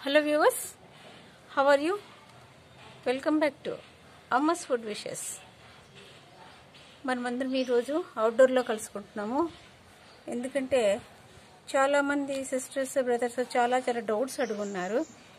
hello viewers how are you welcome back to Amma's food wishes మనమందరం ఈరోజు అవుట్డోర్లో కలుసుకుంటున్నాము ఎందుకంటే చాలామంది సిస్టర్స్ బ్రదర్స్ చాలా చాలా డౌట్స్ అడుగున్నారు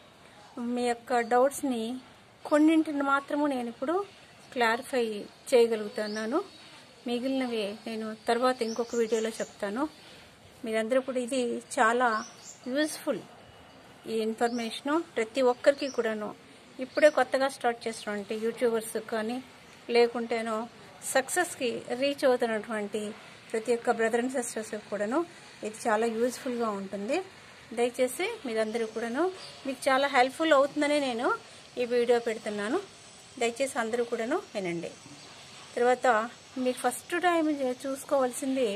మీ యొక్క డౌట్స్ని కొన్నింటిని మాత్రము నేను ఇప్పుడు క్లారిఫై చేయగలుగుతున్నాను మిగిలినవి నేను తర్వాత ఇంకొక వీడియోలో చెప్తాను మీరందరూ కూడా ఇది చాలా యూస్ఫుల్ ఈ ఇన్ఫర్మేషను ప్రతి ఒక్కరికి కూడాను ఇప్పుడే కొత్తగా స్టార్ట్ చేస్తున్నటువంటి యూట్యూబర్స్ కానీ లేకుంటేనో సక్సెస్కి రీచ్ అవుతున్నటువంటి ప్రతి ఒక్క బ్రదర్ అండ్ సిస్టర్స్ కూడాను ఇది చాలా యూజ్ఫుల్గా ఉంటుంది దయచేసి మీరందరూ కూడాను మీకు చాలా హెల్ప్ఫుల్ అవుతుందని నేను ఈ వీడియో పెడుతున్నాను దయచేసి అందరూ కూడాను వినండి తర్వాత మీరు ఫస్ట్ టైం చూసుకోవాల్సింది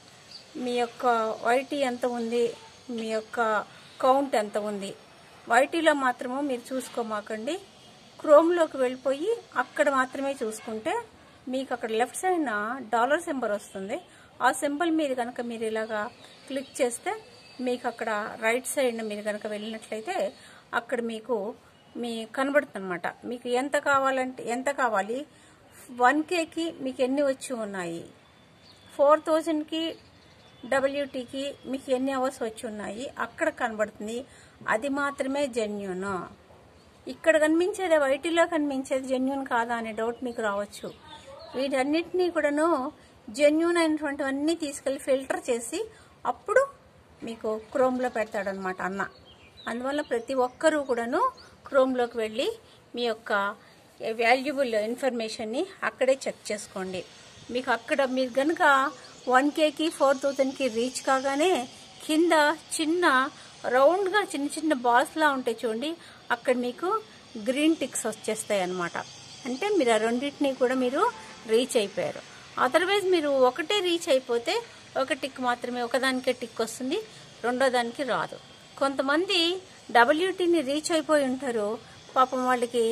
మీ యొక్క వైటీ ఎంత ఉంది మీ యొక్క కౌంట్ ఎంత ఉంది వైటీలో మాత్రము మీరు చూసుకోమాకండి క్రోమ్లోకి వెళ్ళిపోయి అక్కడ మాత్రమే చూసుకుంటే మీకు అక్కడ లెఫ్ట్ సైడ్న డాలర్ సింబల్ వస్తుంది ఆ సింబల్ మీద కనుక మీరు ఇలాగా క్లిక్ చేస్తే మీకు అక్కడ రైట్ సైడ్న మీరు కనుక వెళ్ళినట్లయితే అక్కడ మీకు మీ కనబడుతుంది అనమాట మీకు ఎంత కావాలంటే ఎంత కావాలి వన్ కేకి మీకు ఎన్ని వచ్చి ఉన్నాయి ఫోర్ థౌజండ్కి డబ్ల్యూటీకి మీకు ఎన్ని అవర్స్ వచ్చి ఉన్నాయి అక్కడ కనబడుతుంది అది మాత్రమే జెన్యున్ ఇక్కడ కనిపించేది వైటీలో కనిపించేది జెన్యున్ కాదా అనే డౌట్ మీకు రావచ్చు వీటన్నిటినీ కూడాను జెన్యున్ అయినటువంటివన్నీ తీసుకెళ్లి ఫిల్టర్ చేసి అప్పుడు మీకు క్రోమ్లో పెడతాడనమాట అన్న అందువల్ల ప్రతి ఒక్కరూ కూడాను క్రోమ్లోకి వెళ్ళి మీ యొక్క వాల్యుబుల్ ఇన్ఫర్మేషన్ని అక్కడే చెక్ చేసుకోండి మీకు అక్కడ మీరు కనుక వన్ కేకి ఫోర్ థౌజండ్కి రీచ్ కాగానే కింద చిన్న రౌండ్గా చిన్న చిన్న బాల్స్లా ఉంటాయి చూడండి అక్కడ మీకు గ్రీన్ టిక్స్ వచ్చేస్తాయి అనమాట అంటే మీరు ఆ రెండింటినీ కూడా మీరు రీచ్ అయిపోయారు అదర్వైజ్ మీరు ఒకటే రీచ్ అయిపోతే ఒక టిక్ మాత్రమే ఒకదానికే టిక్ వస్తుంది రెండో దానికి రాదు కొంతమంది డబ్ల్యూటీని రీచ్ అయిపోయి ఉంటారు పాపం వాళ్ళకి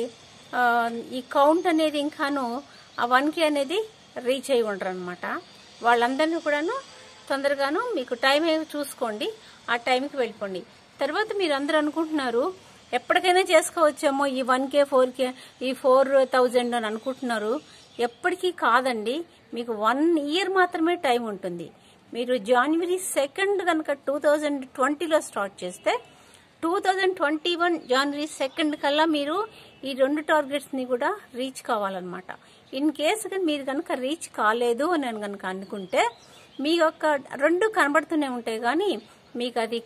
ఈ కౌంట్ అనేది ఇంకాను ఆ వన్కి అనేది రీచ్ అయి ఉండరు అనమాట వాళ్ళందరినీ కూడాను తొందరగాను మీకు టైం ఏమి చూసుకోండి ఆ టైంకి వెళ్ళిపోండి తర్వాత మీరు అందరూ అనుకుంటున్నారు ఎప్పటికైనా చేసుకోవచ్చేమో ఈ వన్ కే ఫోర్ కే ఈ ఫోర్ థౌజండ్ అని అనుకుంటున్నారు ఎప్పటికీ కాదండి మీకు వన్ ఇయర్ మాత్రమే టైం ఉంటుంది మీరు జనవరి సెకండ్ కనుక టూ థౌజండ్ ట్వంటీలో స్టార్ట్ చేస్తే two thousand twenty one January second కల్లా మీరు ఈ రెండు టార్గెట్స్ని కూడా రీచ్ కావాలన్నమాట ఇన్ కేసు మీరు కనుక రీచ్ కాలేదు అని నేను కనుక అనుకుంటే మీ యొక్క రెండు కనబడుతూనే ఉంటాయి కానీ మీకు అది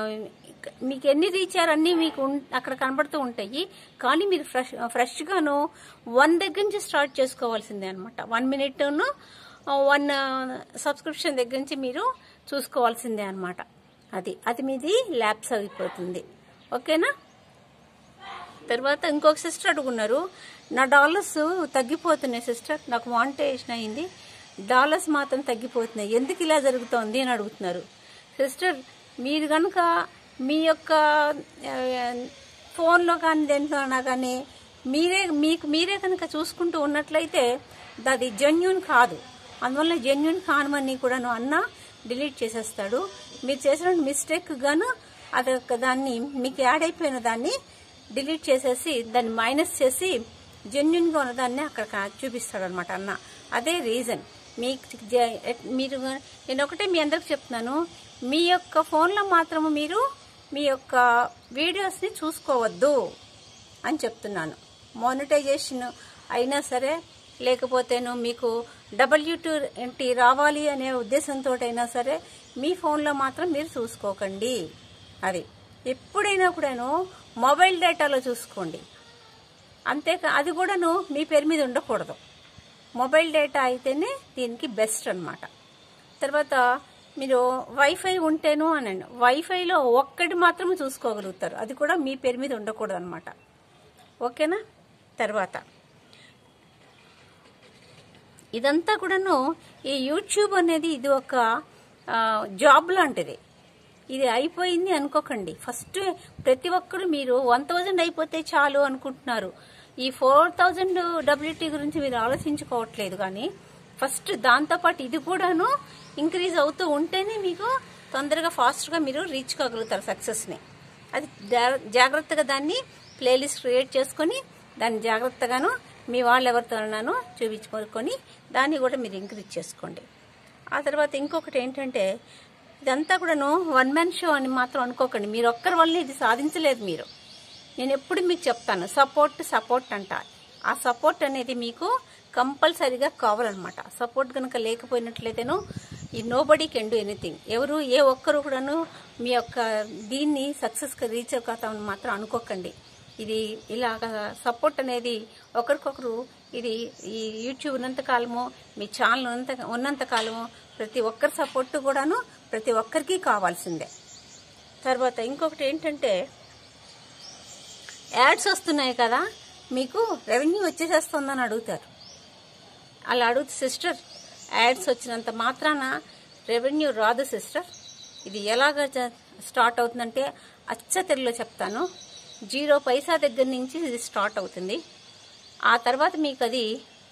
మీకు ఎన్ని రీచ్ అన్నీ మీకు అక్కడ కనబడుతూ ఉంటాయి కానీ మీరు ఫ్రెష్ ఫ్రెష్గాను వన్ దగ్గర నుంచి స్టార్ట్ చేసుకోవాల్సిందే అనమాట వన్ మినిట్ను వన్ సబ్స్క్రిప్షన్ దగ్గర నుంచి మీరు చూసుకోవాల్సిందే అనమాట అది అది మీది ల్యాబ్స్ అయిపోతుంది ఓకేనా తర్వాత ఇంకొక సిస్టర్ అడుగున్నారు నా డాలర్స్ తగ్గిపోతున్నాయి సిస్టర్ నాకు మానిటైజేషన్ అయింది డాలర్స్ మాత్రం తగ్గిపోతున్నాయి ఎందుకు ఇలా జరుగుతోంది అని అడుగుతున్నారు సిస్టర్ మీరు కనుక మీ యొక్క ఫోన్లో కానీ దేంట్లోనా కానీ మీరే మీకు మీరే కనుక చూసుకుంటూ ఉన్నట్లయితే అది జెన్యున్ కాదు అందువల్ల జెన్యున్ కానమని కూడాను అన్న డిలీట్ చేసేస్తాడు మీరు చేసిన మిస్టేక్ గాను అది దాన్ని మీకు యాడ్ అయిపోయిన దాన్ని డిలీట్ చేసేసి దాన్ని మైనస్ చేసి జెన్యున్గా ఉన్నదాన్ని అక్కడ చూపిస్తాడు అనమాట అన్న అదే రీజన్ మీకు మీరు నేను ఒకటే మీ అందరికి చెప్తున్నాను మీ యొక్క ఫోన్లో మాత్రము మీరు మీ యొక్క వీడియోస్ని చూసుకోవద్దు అని చెప్తున్నాను మానిటైజేషన్ అయినా సరే లేకపోతేను మీకు డబ్ల్యూ టీ రావాలి అనే ఉద్దేశంతో అయినా సరే మీ ఫోన్లో మాత్రం మీరు చూసుకోకండి అది ఎప్పుడైనా కూడాను మొబైల్ డేటాలో చూసుకోండి అంతేకా అది కూడాను మీ పేరు మీద ఉండకూడదు మొబైల్ డేటా అయితేనే దీనికి బెస్ట్ అనమాట తర్వాత మీరు వైఫై ఉంటేను అనండి వైఫైలో ఒక్కటి మాత్రం చూసుకోగలుగుతారు అది కూడా మీ పేరు మీద ఉండకూడదు అనమాట ఓకేనా తర్వాత ఇదంతా కూడాను ఈ యూట్యూబ్ అనేది ఇది ఒక జాబ్ లాంటిది ఇది అయిపోయింది అనుకోకండి ఫస్ట్ ప్రతి ఒక్కరు మీరు వన్ థౌజండ్ అయిపోతే చాలు అనుకుంటున్నారు ఈ ఫోర్ థౌజండ్ డబ్ల్యూటీ గురించి మీరు ఆలోచించుకోవట్లేదు కానీ ఫస్ట్ దాంతోపాటు ఇది కూడాను ఇంక్రీజ్ అవుతూ ఉంటేనే మీకు తొందరగా ఫాస్ట్గా మీరు రీచ్ కాగలుగుతారు సక్సెస్ని అది జా- జాగ్రత్తగా దాన్ని ప్లేలిస్ట్ క్రియేట్ చేసుకొని దాన్ని జాగ్రత్తగాను మీ వాళ్ళు ఎవరితోనూ చూపించుకొని దాన్ని కూడా మీరు ఇంక్రీజ్ చేసుకోండి ఆ తర్వాత ఇంకొకటి ఏంటంటే ఇదంతా కూడాను వన్ మ్యాన్ షో అని మాత్రం అనుకోకండి మీరు ఒక్కరి వల్ల ఇది సాధించలేదు మీరు నేను ఎప్పుడు మీకు చెప్తాను సపోర్ట్ సపోర్ట్ అంట ఆ సపోర్ట్ అనేది మీకు కంపల్సరీగా కావాలన్నమాట సపోర్ట్ కనుక లేకపోయినట్లయితేను ఈ nobody can do anything ఎవరు ఏ ఒక్కరు కూడాను మీ యొక్క దీన్ని సక్సెస్గా రీచ్ అవుతామని మాత్రం అనుకోకండి ఇది ఇలాగ సపోర్ట్ అనేది ఒకరికొకరు ఇది ఈ యూట్యూబ్ ఉన్నంత కాలము మీ ఛానల్ ఉన్నంత ఉన్నంత కాలము ప్రతి ఒక్కరి సపోర్ట్ కూడాను ప్రతి ఒక్కరికి కావాల్సిందే తర్వాత ఇంకొకటి ఏంటంటే యాడ్స్ వస్తున్నాయి కదా మీకు రెవెన్యూ వచ్చేసేస్తుందని అడుగుతారు అలా అడుగుతు సిస్టర్ యాడ్స్ వచ్చినంత మాత్రాన రెవెన్యూ రాదు సిస్టర్ ఇది ఎలాగ జ- స్టార్ట్ అవుతుందంటే అచ్చ తెలుగులో చెప్తాను జీరో పైసా దగ్గర నుంచి ఇది స్టార్ట్ అవుతుంది ఆ తర్వాత మీకు అది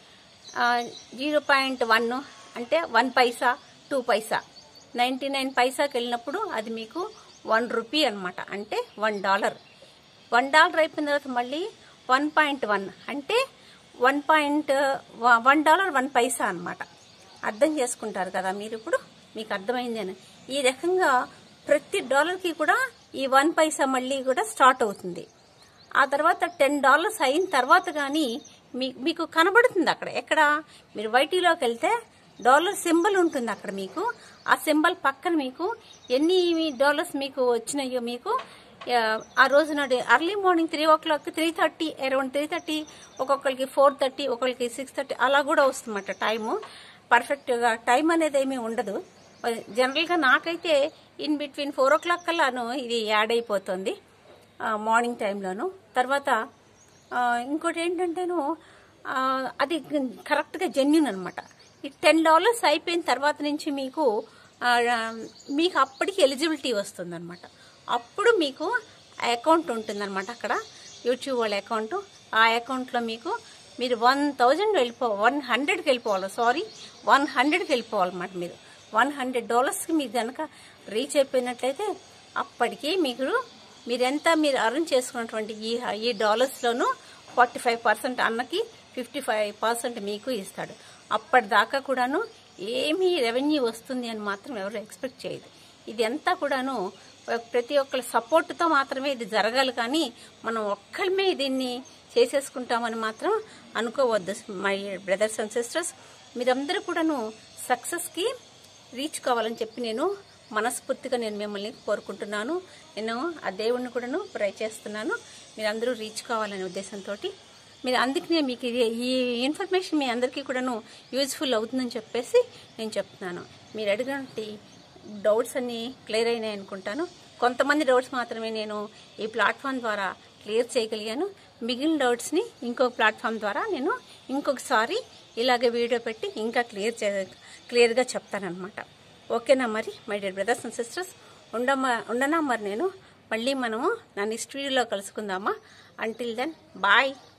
జీరో పాయింట్ వన్ అంటే one paisa two paisa ninety nine పైసాకి వెళ్ళినప్పుడు అది మీకు వన్ రూపీ అనమాట అంటే వన్ డాలర్ వన్ డాలర్ అయిపోయిన తర్వాత మళ్ళీ వన్ పాయింట్ వన్ అంటే one point one dollar one paisa అనమాట అర్థం చేసుకుంటారు కదా మీరు ఇప్పుడు మీకు అర్థమైందని ఈ రకంగా ప్రతి డాలర్కి కూడా ఈ వన్ పైసా మళ్ళీ కూడా స్టార్ట్ అవుతుంది ఆ తర్వాత టెన్ డాలర్స్ అయిన తర్వాత కానీ మీ మీకు కనబడుతుంది అక్కడ ఎక్కడ మీరు వైటీలోకి వెళ్తే డాలర్ సింబల్ ఉంటుంది అక్కడ మీకు ఆ సింబల్ పక్కన మీకు ఎన్ని డాలర్స్ మీకు వచ్చినాయో మీకు ఆ, ఆ రోజు నాడు early morning three o'clock three thirty around three thirty ఒక్కొక్కరికి ఫోర్ థర్టీ ఒక్కొక్కరికి సిక్స్ థర్టీ అలా కూడా వస్తుందన్నమాట టైము పర్ఫెక్ట్గా టైం అనేది ఏమీ ఉండదు జనరల్గా నాకైతే in between four o'clock కల్లాను ఇది యాడ్ అయిపోతుంది ఆ, మార్నింగ్ టైంలోను తర్వాత ఆ, ఇంకోటి ఏంటంటేను ఆ, అది కరెక్ట్గా జెన్యున్ అనమాట ఈ టెన్ డాలర్స్ అయిపోయిన తర్వాత నుంచి మీకు ఆ, మీకు అప్పటికి ఎలిజిబిలిటీ వస్తుందన్నమాట అప్పుడు మీకు అకౌంట్ ఉంటుందన్నమాట అక్కడ యూట్యూబ్ వాళ్ళ అకౌంట్ ఆ అకౌంట్లో మీకు మీరు వన్ థౌజండ్ వెళ్ళిపో వన్ హండ్రెడ్కి వెళ్ళిపోవాలి సారీ వన్ హండ్రెడ్కి వెళ్ళిపోవాలన్నమాట మీరు వన్ హండ్రెడ్ డాలర్స్కి మీరు కనుక రీచ్ అయిపోయినట్లయితే అప్పటికి మీకు మీరెంత మీరు అర్న్ చేసుకున్నటువంటి ఈ ఈ డాలర్స్లోనూ ఫార్టీ ఫైవ్ పర్సెంట్ అన్నకి ఫిఫ్టీ ఫైవ్ పర్సెంట్ మీకు ఇస్తాడు అప్పటిదాకా కూడాను ఏమీ రెవెన్యూ వస్తుంది అని మాత్రం ఎవరు ఎక్స్పెక్ట్ చేయదు ఇది అంతా కూడాను ప్రతి ఒక్కరి సపోర్ట్తో మాత్రమే ఇది జరగాలి కానీ మనం ఒక్కళ్ళమే దీన్ని చేసేసుకుంటామని మాత్రం అనుకోవద్దు మై బ్రదర్స్ అండ్ సిస్టర్స్ మీరందరూ కూడాను సక్సెస్కి రీచ్ కావాలని చెప్పి నేను మనస్ఫూర్తిగా నేను మిమ్మల్ని కోరుకుంటున్నాను నేను ఆ దేవుణ్ణి కూడాను ప్రే చేస్తున్నాను మీరందరూ రీచ్ కావాలనే ఉద్దేశంతో మీరు అందుకనే మీకు ఇది ఈ ఇన్ఫర్మేషన్ మీ అందరికీ కూడాను యూజ్ఫుల్ అవుతుందని చెప్పేసి నేను చెప్తున్నాను మీరు అడిగినటువంటి డౌట్స్ అన్నీ క్లియర్ అయినాయి అనుకుంటాను కొంతమంది డౌట్స్ మాత్రమే నేను ఈ ప్లాట్ఫామ్ ద్వారా క్లియర్ చేయగలిగాను మిగిలిన డౌట్స్ని ఇంకో ప్లాట్ఫామ్ ద్వారా నేను ఇంకొకసారి ఇలాగే వీడియో పెట్టి ఇంకా క్లియర్ చే క్లియర్గా చెప్తానన్నమాట ఓకేనా మరి my dear brothers and sisters ఉండమా ఉండనా మరి నేను మళ్ళీ మనము నా నెక్స్ట్ వీడియోలో కలుసుకుందామా అంటిల్ దెన్ బాయ్